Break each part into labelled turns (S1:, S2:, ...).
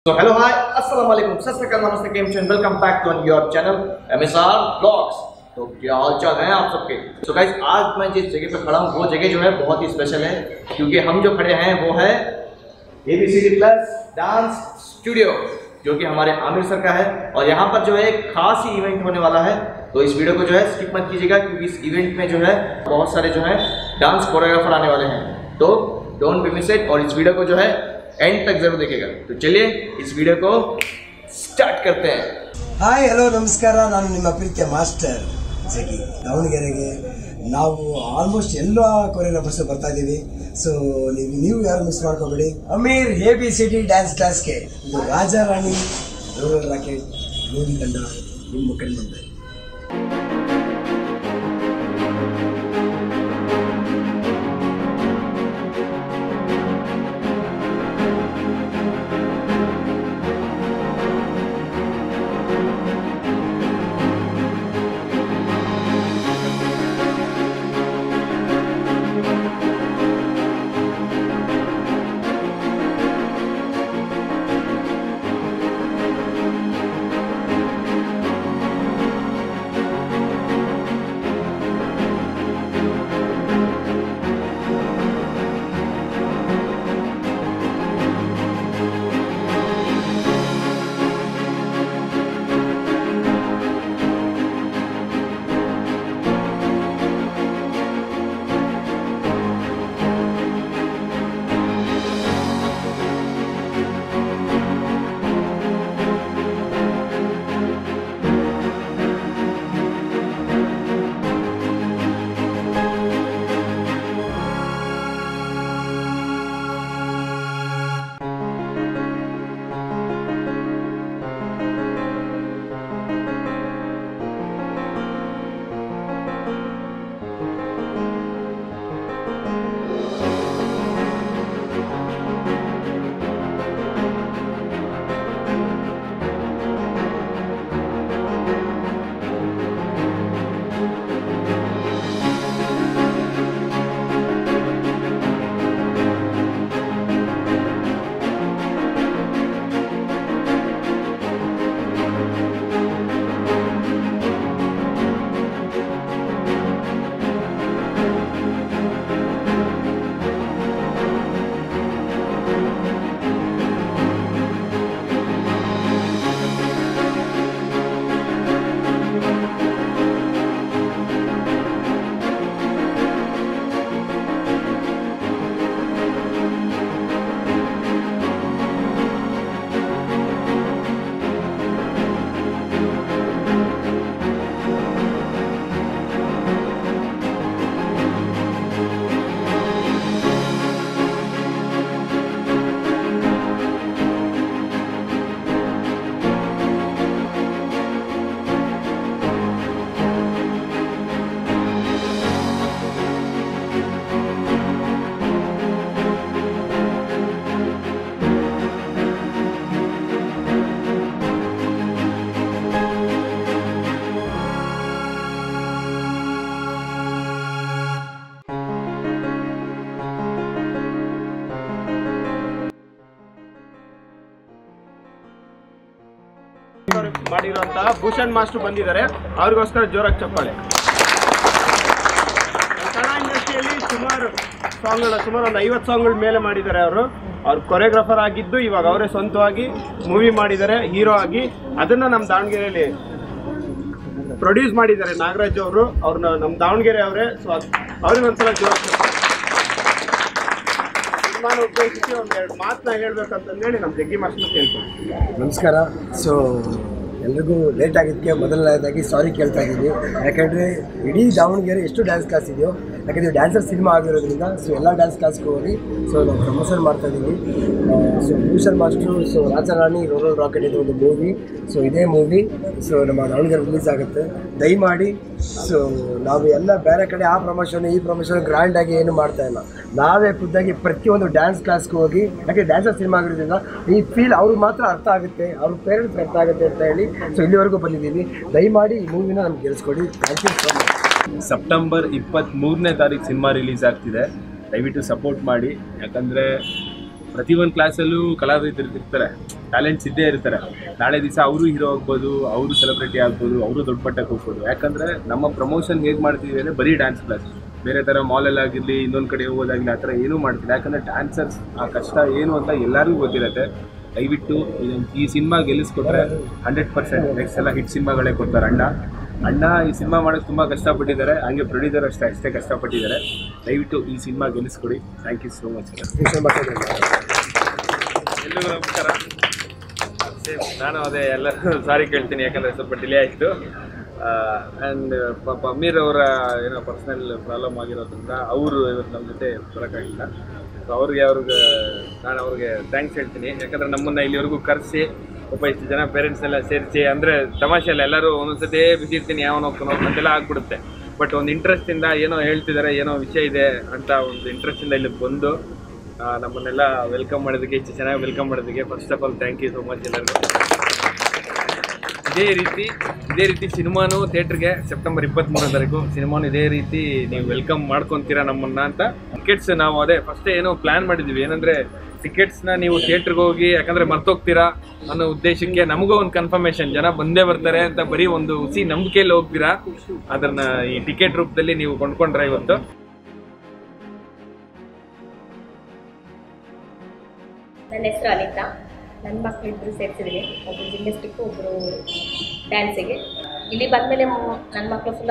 S1: So hello, hi, assalamu alaikum, सत श्रीकाल नमस्ते केम चैन welcome back to your channel MSR blogs तो क्या हाल चाल है आप सबके तो गाइज आज मैं जिस जगह पे खड़ा हूँ वो जगह जो है बहुत ही स्पेशल है क्योंकि हम जो खड़े हैं वो है A B C D plus dance studio जो कि हमारे आमिर सर का है और यहाँ पर जो है एक खास ही इवेंट होने वाला है तो इस वीडियो को जो है स्किप मत कीजिएगा क्योंकि इस इवेंट में जो है बहुत सारे जो है डांस कोरियोग्राफर आने वाले हैं तो डोंट बी मिस इट और इस वीडियो को जो है एंड तक जरूर देखिएगा तो चलिए इस वीडियो को स्टार्ट करते हैं
S2: ಹಾಯ್ ಹಲೋ ನಮಸ್ಕಾರ ನಾನು ನಿಮ್ಮ ಪ್ರೀತಿಯ ಮಾಸ್ಟರ್ ಜಗಿ ದಾವಣಗೆರೆಗೆ ನಾವು ಆಲ್ಮೋಸ್ಟ್ ಎಲ್ಲ ಕೊರಿಯೋಗ್ರಾಫರ್ಸ್ ಬರ್ತಾ ಇದ್ದೀವಿ ಸೊ ನೀವು ನೀವು ಯಾರು ಮಿಸ್ ಮಾಡ್ಕೋಬೇಡಿ Ameer A B C D dance ಕ್ಲಾಸ್ಗೆ ಇದು ರಾಜಾರಾಣಿ ರೂರಲ್ ರಾಕೆಟ್ ಮೂವಿ ತಂಡ ನಿಮ್ಮ ಕಣ್ಮುಂದೆ
S3: ಮಾಡಿರುವಂತಹ ಭೂಷಣ್ ಮಾಸ್ಟರ್ ಬಂದಿದ್ದಾರೆ ಅವ್ರಿಗೋಸ್ಕರ ಜೋರಾಗಿ ಚಪ್ಪಾಳೆ ಕನ್ನಡ ಇಂಡಸ್ಟ್ರಿಯಲ್ಲಿ ಸುಮಾರು ಸಾಂಗ್ಗಳ ಸುಮಾರು ಒಂದು ಐವತ್ತು ಸಾಂಗ್ಗಳ ಮೇಲೆ ಮಾಡಿದ್ದಾರೆ ಅವರು ಅವ್ರು ಕೊರಿಯೋಗ್ರಾಫರ್ ಆಗಿದ್ದು ಇವಾಗ ಅವರೇ ಸ್ವಂತವಾಗಿ ಮೂವಿ ಮಾಡಿದ್ದಾರೆ ಹೀರೋ ಆಗಿ ಅದನ್ನ ನಮ್ಮ ದಾವಣಗೆರೆಯಲ್ಲಿ ಪ್ರೊಡ್ಯೂಸ್ ಮಾಡಿದ್ದಾರೆ ನಾಗರಾಜ್ ಅವರು ಅವ್ರನ್ನ ನಮ್ಮ ದಾವಣಗೆರೆ ಅವರೇ ಸೊ ಅವ್ರಿಗೊಂದ್ಸಲ ಜೋರಾಗಿ ಚಪ್ಪಾಳೆ. ಸಿನಿಮಾನ ಉದ್ದೇಶಿಸಿ ಒಂದೆರಡು ಮಾತನ್ನ ಹೇಳ್ಬೇಕಂತಂದೇಳಿ ನಮ್ಮ ಜಗ್ಗಿ ಮಾಸ್ಟರ್ ಕೇಳ್ತೀನಿ
S2: ನಮಸ್ಕಾರ ಸೊ ಎಲ್ರಿಗೂ ಲೇಟ್ ಆಗಿದ್ದಕ್ಕೆ ಮೊದಲನೇದಾಗಿ ಸಾರಿ ಕೇಳ್ತಾ ಇದ್ದೀವಿ ಯಾಕಂದರೆ ಇಡೀ ದಾವಣಗೆರೆ ಎಷ್ಟು ಡ್ಯಾನ್ಸ್ ಕ್ಲಾಸ್ ಇದೆಯೋ ಯಾಕಂದರೆ ಡ್ಯಾನ್ಸರ್ ಸಿನಿಮಾ ಆಗಿರೋದ್ರಿಂದ ಸೊ ಎಲ್ಲ ಡ್ಯಾನ್ಸ್ ಕ್ಲಾಸ್ಗೆ ಹೋಗಿ ಸೊ ನಾವು ಪ್ರಮೋಷನ್ ಮಾಡ್ತಾ ಇದ್ದೀವಿ so Bhushan master so Raja Rani rural rocket ಇದು ಒಂದು ಮೂವಿ ಸೊ ಇದೇ ಮೂವಿ ಸೊ ನಮ್ಮ ದಾವಣಗೆರೆ ರಿಲೀಸ್ ಆಗುತ್ತೆ ದಯಮಾಡಿ ಸೊ ನಾವು ಎಲ್ಲ ಬೇರೆ ಕಡೆ ಆ ಪ್ರಮೋಷನ್ ಈ ಪ್ರಮೋಷನ್ ಗ್ರ್ಯಾಂಡಾಗಿ ಏನು ಮಾಡ್ತಾ ಇಲ್ಲ ನಾವೇ ಖುದ್ದಾಗಿ ಪ್ರತಿಯೊಂದು ಡ್ಯಾನ್ಸ್ ಕ್ಲಾಸ್ಗೆ ಹೋಗಿ ಯಾಕೆ ಡ್ಯಾನ್ಸರ್ ಸಿನಿಮಾ ಆಗಿರೋದ್ರಿಂದ ಈ ಫೀಲ್ ಅವ್ರಿಗೆ ಮಾತ್ರ ಅರ್ಥ ಆಗುತ್ತೆ ಅವ್ರ ಪೇರೆಂಟ್ಸ್ ಅರ್ಥ ಆಗುತ್ತೆ ಅಂತ ಹೇಳಿ ಸೊ ಇಲ್ಲಿವರೆಗೂ ಬಂದಿದ್ದೀವಿ ದಯಮಾಡಿ ಈ ಮೂವಿನ ನಮ್ಗೆ ಗೆಲ್ಸ್ಕೊಡಿ ಥ್ಯಾಂಕ್ ಯು ಸೊ ಮಚ್
S4: ಪ್ರತಿಯೊಂದು ಕ್ಲಾಸಲ್ಲೂ ಕಲಾವಿದರು ಇರ್ತಾರೆ ಟ್ಯಾಲೆಂಟ್ಸ್ ಇದ್ದೇ ಇರ್ತಾರೆ ನಾಳೆ ದಿವಸ ಅವರು ಹೀರೋ ಆಗ್ಬೋದು ಅವರು ಸೆಲೆಬ್ರಿಟಿ ಆಗ್ಬೋದು ಅವರು ದೊಡ್ಡ ಮಟ್ಟಕ್ಕೆ ಹೋಗ್ಬೋದು ಯಾಕಂದರೆ ನಮ್ಮ ಪ್ರಮೋಷನ್ ಹೇಗೆ ಮಾಡ್ತೀವಿ ಅಂದರೆ ಬರೀ ಡ್ಯಾನ್ಸ್ ಕ್ಲಾಸ್ ಬೇರೆ ಥರ ಮಾಲಲ್ಲಾಗಿರಲಿ ಇನ್ನೊಂದು ಕಡೆ ಹೋಗೋದಾಗಲಿ ಆ ಥರ ಏನೂ ಮಾಡ್ತಿಲ್ಲ ಯಾಕಂದರೆ ಡ್ಯಾನ್ಸರ್ಸ್ ಆ ಕಷ್ಟ ಏನು ಅಂತ ಎಲ್ಲರಿಗೂ ಗೊತ್ತಿರುತ್ತೆ ದಯವಿಟ್ಟು ಇದೊಂದು ಈ ಸಿನಿಮಾ ಗೆಲ್ಲಿಸ್ಕೊಟ್ರೆ ಹಂಡ್ರೆಡ್ ಪರ್ಸೆಂಟ್ ನೆಕ್ಸ್ಟ್ ಎಲ್ಲ ಹಿಟ್ ಸಿನಿಮಾಗಳೇ ಕೊಡ್ತಾರೆ ಅಣ್ಣ ಅಣ್ಣ ಈ ಸಿನಿಮಾ ಮಾಡೋಕ್ಕೆ ತುಂಬ ಕಷ್ಟಪಟ್ಟಿದ್ದಾರೆ ಹಾಗೆ ಪ್ರೊಡ್ಯೂಸರ್ ಅಷ್ಟೇ ಅಷ್ಟೇ ಕಷ್ಟಪಟ್ಟಿದ್ದಾರೆ ದಯವಿಟ್ಟು ಈ ಸಿನಿಮಾ ಗೆಲ್ಲಿಸ್ಕೊಡಿ ಥ್ಯಾಂಕ್ ಯು ಸೋ ಮಚ್ ಎಲ್ರಿಗೂ ನಮಸ್ಕಾರ ಸೇಮ್ ನಾನು ಅದೇ ಎಲ್ಲ ಸಾರಿ ಕೇಳ್ತೀನಿ ಯಾಕಂದರೆ ಸ್ವಲ್ಪ ಡಿಲೇ ಆಯಿತು ಆ್ಯಂಡ್ ಪಾಪ ಅಮೀರ್ ಅವರ ಏನೋ ಪರ್ಸ್ನಲ್ ಪ್ರಾಬ್ಲಮ್ ಆಗಿರೋದ್ರಿಂದ ಅವರು ಇವತ್ತು ನಮ್ಮ ಜೊತೆ ಬರೋಕ್ಕಾಗಿಲ್ಲ ಸೊ ಅವ್ರಿಗೆ ಅವ್ರಿಗೆ ನಾನು ಅವ್ರಿಗೆ ಥ್ಯಾಂಕ್ಸ್ ಹೇಳ್ತೀನಿ ಯಾಕಂದರೆ ನಮ್ಮನ್ನು ಇಲ್ಲಿವರೆಗೂ ಕರೆಸಿ ಒಬ್ಬ ಇಷ್ಟು ಜನ ಪೇರೆಂಟ್ಸ್ ಎಲ್ಲ ಸೇರಿಸಿ ಅಂದರೆ ತಮಾಷೆ ಅಲ್ಲ ಎಲ್ಲರೂ ಒಂದೊಂದ್ಸತಿ ಬಿಸಿ ಇರ್ತೀನಿ ಯಾವನ ಹೋಗ್ತಾನೋ ಅಂತೆಲ್ಲ ಆಗ್ಬಿಡುತ್ತೆ ಬಟ್ ಒಂದು ಇಂಟ್ರೆಸ್ಟಿಂದ ಏನೋ ಹೇಳ್ತಿದ್ದಾರೆ ಏನೋ ವಿಷಯ ಇದೆ ಅಂತ ಒಂದು ಇಂಟ್ರೆಸ್ಟಿಂದ ಇಲ್ಲಿ ಬಂದು ಆ, ನಮ್ಮನ್ನೆಲ್ಲ ವೆಲ್ಕಮ್ ಮಾಡೋದಕ್ಕೆ ಇಷ್ಟು ಚೆನ್ನಾಗಿ ವೆಲ್ಕಮ್ ಮಾಡೋದಕ್ಕೆ first of all thank you so much ಎಲ್ಲರಿಗೂ ಇದೇ ರೀತಿ ಇದೇ ರೀತಿ ಸಿನಿಮಾನು ಥಿಯೇಟ್ರಿಗೆ ಸೆಪ್ಟೆಂಬರ್ ಇಪ್ಪತ್ತ್ಮೂರನೇ ತಾರೀಕು ಸಿನಿಮಾನು ಇದೇ ರೀತಿ ನೀವು ವೆಲ್ಕಮ್ ಮಾಡ್ಕೊತೀರಾ ನಮ್ಮನ್ನ ಅಂತ ಟಿಕೆಟ್ಸ್ ನಾವು ಅದೇ ಫಸ್ಟೇ ಏನೋ ಪ್ಲ್ಯಾನ್ ಮಾಡಿದ್ವಿ ಏನಂದರೆ ಟಿಕೆಟ್ಸ್ನ ನೀವು ಥಿಯೇಟ್ರಿಗೆ ಹೋಗಿ ಯಾಕಂದರೆ ಮರ್ತೋಗ್ತೀರಾ ಅನ್ನೋ ಉದ್ದೇಶಕ್ಕೆ ನಮಗೂ ಒಂದು ಕನ್ಫರ್ಮೇಷನ್ ಜನ ಬಂದೇ ಬರ್ತಾರೆ ಅಂತ ಬರೀ ಒಂದು ಹುಸಿ ನಂಬಿಕೆಯಲ್ಲಿ ಹೋಗ್ತೀರಾ ಅದನ್ನ ಈ ಟಿಕೆಟ್ ರೂಪದಲ್ಲಿ ನೀವು ಕೊಂಡ್ಕೊಂಡ್ರೆ ಇವತ್ತು
S5: ನನ್ನ ಹೆಸರು ಅನಿತಾ ನನ್ನ ಮಕ್ಕಳಿಬ್ಬರು ಸೇರ್ಸಿದ್ದೀನಿ ಒಬ್ಬರು ಜಿಮ್ನಾಸ್ಟಿಕ್ಕು ಒಬ್ಬರು ಡ್ಯಾನ್ಸಿಗೆ ಇಲ್ಲಿ ಬಂದಮೇಲೆ ನನ್ನ ಮಕ್ಕಳು ಫುಲ್ಲ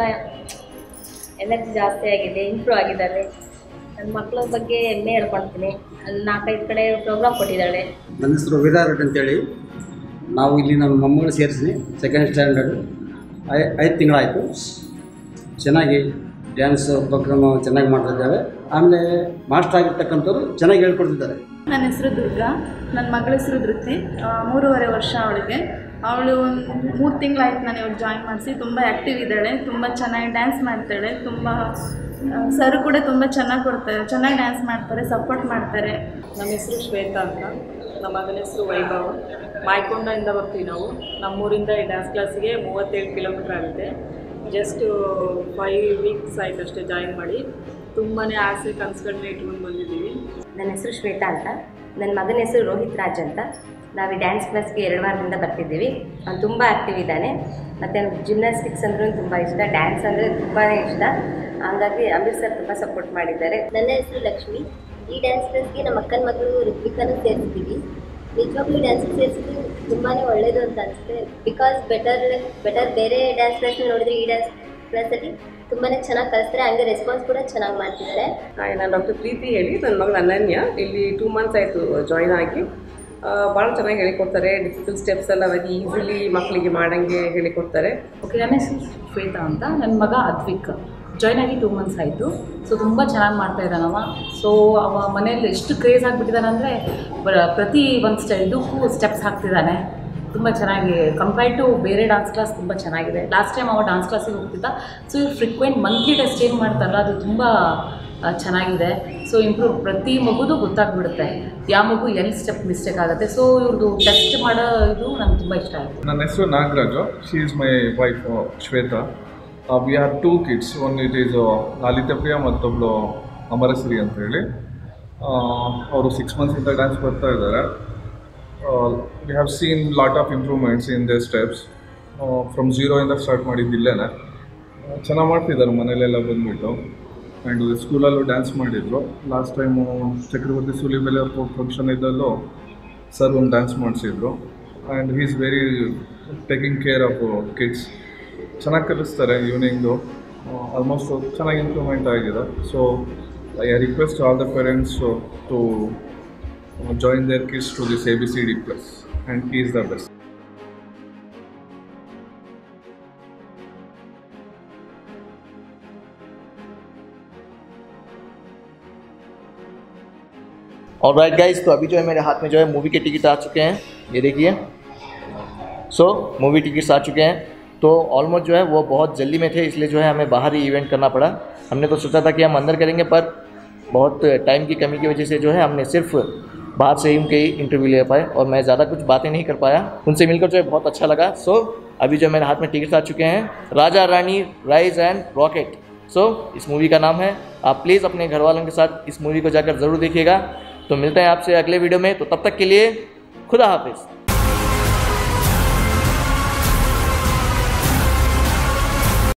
S5: ಎನರ್ಜಿ ಜಾಸ್ತಿ ಆಗಿದೆ ಇಂಪ್ರೂವ್ ಆಗಿದ್ದಾರೆ ನನ್ನ ಮಕ್ಕಳ ಬಗ್ಗೆ ಹೆಮ್ಮೆ ಹೇಳ್ಕೊಳ್ತೀನಿ ಅಲ್ಲಿ ನಾಲ್ಕೈದು ಕಡೆ ಪ್ರೋಗ್ರಾಮ್ ಕೊಟ್ಟಿದ್ದಾಳೆ
S6: ನನ್ನ ಹೆಸರು ವಿರಾಟ್ ಅಂತೇಳಿ ನಾವು ಇಲ್ಲಿ ನಮ್ಮ ಮೊಮ್ಮಗಳು ಸೇರಿಸಿ ಸೆಕೆಂಡ್ ಸ್ಟ್ಯಾಂಡರ್ಡ್ ಐ ಐದು ತಿಂಗಳಾಯಿತು ಚೆನ್ನಾಗಿ ಡ್ಯಾನ್ಸ್ ಪ್ರೋಗ್ರಾಮ್ ಚೆನ್ನಾಗಿ ಮಾಡ್ತಿದ್ದಾವೆ ಆಮೇಲೆ ಮಾಸ್ಟರ್ ಆಗಿರ್ತಕ್ಕಂಥವ್ರು ಚೆನ್ನಾಗಿ ಹೇಳ್ಕೊಡ್ತಿದ್ದಾರೆ
S7: ನನ್ನ ಹೆಸರು ದುರ್ಗಾ ನನ್ನ ಮಗಳ ಹೆಸರು ಧೃತಿ ಆ, ಮೂರುವರೆ ವರ್ಷ ಅವಳಿಗೆ ಅವಳು ಒಂದು ಮೂರು ತಿಂಗಳಾಯ್ತು ನಾನು ಇವಾಗ ಜಾಯಿನ್ ಮಾಡಿಸಿ ತುಂಬ ಆ್ಯಕ್ಟಿವ್ ಇದ್ದಾಳೆ ತುಂಬ ಚೆನ್ನಾಗಿ ಡ್ಯಾನ್ಸ್ ಮಾಡ್ತಾಳೆ ತುಂಬ ಸರ್ ಕೂಡ ತುಂಬ ಚೆನ್ನಾಗಿ ಕೊಡ್ತಾರೆ ಚೆನ್ನಾಗಿ ಡ್ಯಾನ್ಸ್ ಮಾಡ್ತಾರೆ ಸಪೋರ್ಟ್ ಮಾಡ್ತಾರೆ
S8: ನಮ್ಮ ಹೆಸರು ಶ್ವೇತಾ ಅಂತ ನಮ್ಮ ಮಗನ ಹೆಸರು ವೈಭವ್ ಮಾಯ್ಕೊಂಡದಿಂದ ಬರ್ತೀವಿ ನಾವು ನಮ್ಮೂರಿಂದ ಈ ಡ್ಯಾನ್ಸ್ ಕ್ಲಾಸಿಗೆ ಮೂವತ್ತೇಳು ಕಿಲೋಮೀಟ್ರ್ ಆಗುತ್ತೆ ಜಸ್ಟ್ ಫೈವ್ ವೀಕ್ಸ್ ಆಯ್ತು ಅಷ್ಟೇ ಜಾಯಿನ್ ಮಾಡಿ ತುಂಬಾ ಆಸೆ ಕನಸುಗಳನ್ನ ಇಟ್ಕೊಂಡು ಬಂದಿದ್ದೀವಿ
S5: ನನ್ನ ಹೆಸರು ಶ್ವೇತಾ ಅಂತ ನನ್ನ ಮಗನ ಹೆಸರು ರೋಹಿತ್ ರಾಜ್ ಅಂತ ನಾವು ಈ ಡ್ಯಾನ್ಸ್ ಕ್ಲಾಸ್ಗೆ ಎರಡು ವಾರದಿಂದ ಬರ್ತಿದ್ದೀವಿ ಅವ್ನು ತುಂಬ ಆ್ಯಕ್ಟಿವ್ ಇದ್ದಾನೆ ಮತ್ತು ಜಿಮ್ನಾಸ್ಟಿಕ್ಸ್ ಅಂದ್ರೂ ತುಂಬ ಇಷ್ಟ ಡ್ಯಾನ್ಸ್ ಅಂದರೆ ತುಂಬಾ ಇಷ್ಟ ಹಾಗಾಗಿ ಅಮೀರ್ ಸರ್ ತುಂಬ ಸಪೋರ್ಟ್ ಮಾಡಿದ್ದಾರೆ
S9: ನನ್ನ ಹೆಸರು ಲಕ್ಷ್ಮಿ ಈ ಡ್ಯಾನ್ಸ್ ಕ್ಲಾಸ್ಗೆ ನಮ್ಮ ಅಕ್ಕನ ಮಗಳು ಋತ್ವಿಕನ ಸೇರಿಸಿದ್ದೀವಿ ನಿಜವಾಗ್ಲೂ ಡ್ಯಾನ್ಸ್ ಸೇರಿಸಿದ್ದು ತುಂಬಾ ಒಳ್ಳೆಯದು ಅಂತ ಅನಿಸುತ್ತೆ ಬಿಕಾಸ್ ಬೆಟರ್ ಬೆಟರ್ ಬೇರೆ ಡ್ಯಾನ್ಸ್ ಕ್ಲಾಸ್ನ ನೋಡಿದ್ರೆ ಈ ಡ್ಯಾನ್ಸ್ ಕ್ಲಾಸಲ್ಲಿ ತುಂಬಾ ಚೆನ್ನಾಗಿ ಕಲಿಸ್ತಾರೆ ಹಂಗೆ ರೆಸ್ಪಾನ್ಸ್ ಕೂಡ ಚೆನ್ನಾಗಿ ಮಾಡ್ತಿದ್ದಾರೆ
S8: ಹಾಯ್ ನಾನು ಡಾಕ್ಟರ್ ಪ್ರೀತಿ ಹೇಳಿ ನನ್ನ ಮಗಳು ಅನನ್ಯ ಇಲ್ಲಿ ಟೂ ಮಂತ್ಸ್ ಆಯಿತು ಜಾಯ್ನ್ ಆಗಿ ಭಾಳ ಚೆನ್ನಾಗಿ ಹೇಳಿಕೊಡ್ತಾರೆ ಡಿಫಿಕಲ್ಟ್ ಸ್ಟೆಪ್ಸ್ ಎಲ್ಲ ವೆರಿ ಈಸಿಲಿ ಮಕ್ಕಳಿಗೆ ಮಾಡಂಗೆ ಹೇಳಿಕೊಡ್ತಾರೆ
S10: ಓಕೆ ನನ್ನ ಹೆಸರು ಶ್ವೇತಾ ಅಂತ ನನ್ನ ಮಗ ಅದ್ವಿಕ್ ಜಾಯ್ನ್ ಆಗಿ ಟೂ ಮಂತ್ಸ್ ಆಯಿತು ಸೊ ತುಂಬ ಚೆನ್ನಾಗಿ ಮಾಡ್ತಾ ಇದ್ದಾನವ ಸೊ ಅವ ಮನೇಲಿ ಎಷ್ಟು ಕ್ರೇಜ್ ಆಗಿಬಿಟ್ಟಿದ್ದಾನೆ ಅಂದರೆ ಪ್ರತಿ ಒಂದು ಸ್ಟೆ ಇದಕ್ಕೂ ಸ್ಟೆಪ್ಸ್ ಹಾಕ್ತಿದ್ದಾನೆ ತುಂಬ ಚೆನ್ನಾಗಿ ಕಂಪೇರ್ಡ್ ಟು ಬೇರೆ ಡಾನ್ಸ್ ಕ್ಲಾಸ್ ತುಂಬ ಚೆನ್ನಾಗಿದೆ ಲಾಸ್ಟ್ ಟೈಮ್ ಅವ ಡಾನ್ಸ್ ಕ್ಲಾಸಿಗೆ ಹೋಗ್ತಿದ್ದ ಸೊ ಇವ್ರು ಫ್ರಿಕ್ವೆಂಟ್ ಮಂತ್ಲಿ ಟೆಸ್ಟ್ ಏನು ಮಾಡ್ತಾರಲ್ಲ ಅದು ತುಂಬ ಆ, ಚೆನ್ನಾಗಿದೆ ಸೊ ಇಂಪ್ರೂವ್ ಪ್ರತಿ ಮಗುದು ಗೊತ್ತಾಗ್ಬಿಡುತ್ತೆ ಯಾವ ಮಗು ಎಲ್ಲಿ ಸ್ಟೆಪ್ ಮಿಸ್ಟೇಕ್ ಆಗುತ್ತೆ ಸೊ ಇವ್ರದ್ದು ಟೆಸ್ಟ್ ಮಾಡೋ ಇದು ನಂಗೆ ತುಂಬ ಇಷ್ಟ ಆಯಿತು
S11: ನನ್ನ ಹೆಸರು Nagaraju she is my wife Shweta we have two kids one it is Lalityapriya ಮತ್ತೊಬ್ಬಳು ಅಮರಶ್ರೀ ಅಂತ ಹೇಳಿ ಅವರು ಸಿಕ್ಸ್ ಮಂತ್ಸಿಂದ ಡ್ಯಾನ್ಸ್ ಬರ್ತಾ ಇದ್ದಾರೆ we have seen lot of improvements in they steps from ಝೀರೋಯಿಂದ ಸ್ಟಾರ್ಟ್ ಮಾಡಿದ್ದಿಲ್ಲೇ ಚೆನ್ನಾಗಿ ಮಾಡ್ತಿದ್ದಾರೆ ಮನೇಲೆಲ್ಲ ಬಂದುಬಿಟ್ಟು ಆ್ಯಂಡ್ ಸ್ಕೂಲಲ್ಲೂ ಡ್ಯಾನ್ಸ್ ಮಾಡಿದರು last time Chakravarti Sulibele function ಇದ್ದಲ್ಲೂ ಸರ್ ಒಂದು ಡ್ಯಾನ್ಸ್ ಮಾಡಿಸಿದ್ರು and he is very taking care of kids ಚೆನ್ನಾಗಿ ಕಲಿಸ್ತಾರೆ ಈವ್ನಿಂಗು ಆಲ್ಮೋಸ್ಟ್ ಚೆನ್ನಾಗಿ ಇಂಪ್ರೂವ್ಮೆಂಟ್ ಆಗಿದೆ so I request all the parents to join their kids to this A B C D plus and he is the best
S1: और right guys तो अभी जो है मेरे हाथ में जो है मूवी के टिकट आ चुके हैं ये देखिए सो मूवी टिकट्स आ चुके हैं तो ऑलमोस्ट जो है वो बहुत जल्दी में थे इसलिए जो है हमें बाहर ही इवेंट करना पड़ा हमने तो सोचा था कि हम अंदर करेंगे पर बहुत टाइम की कमी की वजह से जो है हमने सिर्फ बाहर से ही उनके इंटरव्यू ले पाए और मैं ज़्यादा कुछ बातें नहीं कर पाया उनसे मिलकर जो है बहुत अच्छा लगा सो अभी जो मेरे हाथ में टिकट्स आ चुके हैं Raja Rani rise and rocket so इस मूवी का नाम है आप प्लीज़ अपने घर वालों के साथ इस मूवी को जाकर ज़रूर देखिएगा तो मिलते हैं आपसे अगले वीडियो में तो तब तक के लिए खुदा हाफिज़